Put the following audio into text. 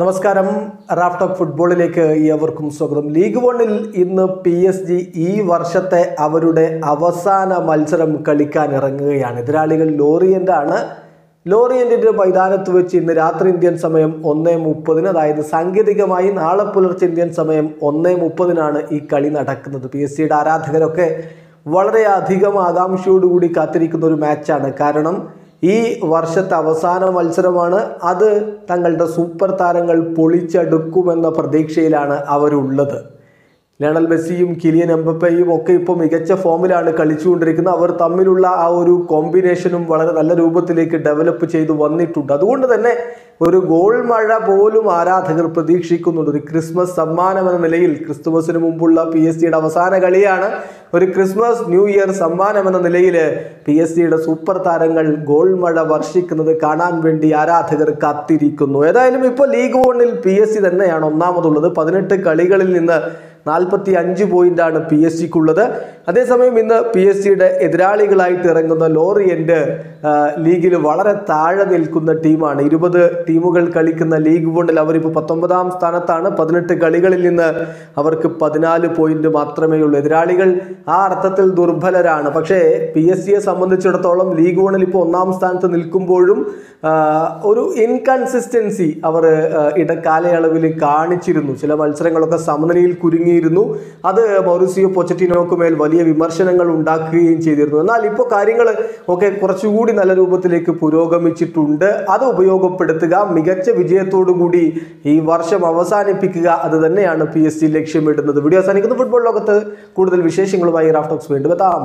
നമസ്കാരം റാഫ്റ്റോക്ക് ഫുട്ബോളിലേക്ക് ഏവർക്കും സ്വാഗതം ലീഗ് വണ്ണിൽ ഇന്ന് പി എസ് ജി ഈ വർഷത്തെ അവരുടെ അവസാന മത്സരം കളിക്കാൻ ഇറങ്ങുകയാണ് എതിരാളികൾ ലോറിയൻ്റ് ആണ് ലോറിയന്റിന്റെ മൈതാനത്ത് വെച്ച് ഇന്ന് രാത്രി ഇന്ത്യൻ സമയം ഒന്നേ മുപ്പതിന് അതായത് സാങ്കേതികമായി നാളെ പുലർച്ചെ ഇന്ത്യൻ സമയം ഒന്നേ മുപ്പതിനാണ് ഈ കളി നടക്കുന്നത് പി എസ് സിയുടെ ആരാധകരൊക്കെ വളരെയധികം ആകാംക്ഷയോടുകൂടി കാത്തിരിക്കുന്ന ഒരു മാച്ചാണ് കാരണം ഈ വർഷത്തെ അവസാന മത്സരമാണ് അത് തങ്ങളുടെ സൂപ്പർ താരങ്ങൾ പൊളിച്ചെടുക്കുമെന്ന പ്രതീക്ഷയിലാണ് അവരുള്ളത് ലയണൽ മെസ്സിയും കിലിയൻ എംബപ്പയും ഒക്കെ ഇപ്പോൾ മികച്ച ഫോമിലാണ് കളിച്ചുകൊണ്ടിരിക്കുന്നത് അവർ തമ്മിലുള്ള ആ ഒരു കോമ്പിനേഷനും വളരെ നല്ല രൂപത്തിലേക്ക് ഡെവലപ്പ് ചെയ്തു വന്നിട്ടുണ്ട് അതുകൊണ്ട് തന്നെ ഒരു ഗോൾ മഴ പോലും ആരാധകർ പ്രതീക്ഷിക്കുന്നുണ്ട് ഒരു ക്രിസ്മസ് സമ്മാനം എന്ന നിലയിൽ ക്രിസ്തുമസിന് മുമ്പുള്ള പി എസ് സിയുടെ അവസാന കളിയാണ് ഒരു ക്രിസ്മസ് ന്യൂ ഇയർ സമ്മാനം എന്ന നിലയിൽ പി എസ് സിയുടെ സൂപ്പർ താരങ്ങൾ ഗോൾ മഴ വർഷിക്കുന്നത് കാണാൻ വേണ്ടി ആരാധകർ കാത്തിരിക്കുന്നു ഏതായാലും ഇപ്പോൾ ലീഗ് വണ്ണിൽ പി എസ് സി തന്നെയാണ് ഒന്നാമതുള്ളത് പതിനെട്ട് കളികളിൽ നിന്ന് നാൽപ്പത്തി അഞ്ച് പോയിന്റാണ് പി എസ് സിക്കുള്ളത് അതേസമയം ഇന്ന് പി എസ് സിയുടെ എതിരാളികളായിട്ട് ഇറങ്ങുന്ന ലോറിയന്റ് ലീഗിൽ വളരെ താഴെ നിൽക്കുന്ന ടീമാണ് ഇരുപത് ടീമുകൾ കളിക്കുന്ന ലീഗ് വണ്ണിൽ അവരിപ്പോൾ പത്തൊമ്പതാം സ്ഥാനത്താണ് പതിനെട്ട് കളികളിൽ നിന്ന് അവർക്ക് പതിനാല് പോയിന്റ് മാത്രമേ ഉള്ളൂ എതിരാളികൾ ആ അർത്ഥത്തിൽ ദുർബലരാണ് പക്ഷേ പി എസ് സിയെ സംബന്ധിച്ചിടത്തോളം ലീഗ് വണ്ണിൽ ഇപ്പോൾ ഒന്നാം സ്ഥാനത്ത് നിൽക്കുമ്പോഴും ആ, ഒരു ഇൻകൺസിസ്റ്റൻസി അവർ ഇടക്കാലയളവിൽ കാണിച്ചിരുന്നു ചില മത്സരങ്ങളൊക്കെ സമനിലയിൽ കുരുങ്ങിയിരുന്നു അത് മൗറിസിയോ പൊച്ചറ്റിനോക്ക് മേൽ വലിയ വിമർശനങ്ങൾ ഉണ്ടാക്കുകയും ചെയ്തിരുന്നു എന്നാൽ ഇപ്പോൾ കാര്യങ്ങൾ ഒക്കെ കുറച്ചുകൂടി നല്ല രൂപത്തിലേക്ക് പുരോഗമിച്ചിട്ടുണ്ട് അത് ഉപയോഗപ്പെടുത്തുക മികച്ച വിജയത്തോടു കൂടി ഈ വർഷം അവസാനിപ്പിക്കുക അത് തന്നെയാണ് പി എസ് സി ലക്ഷ്യമിടുന്നത് വീഡിയോ അവസാനിക്കുന്ന ഫുട്ബോൾ ലോകത്ത് കൂടുതൽ വിശേഷങ്ങളുമായി റാഫ്റ്റോക്സ് വീണ്ടും എത്താം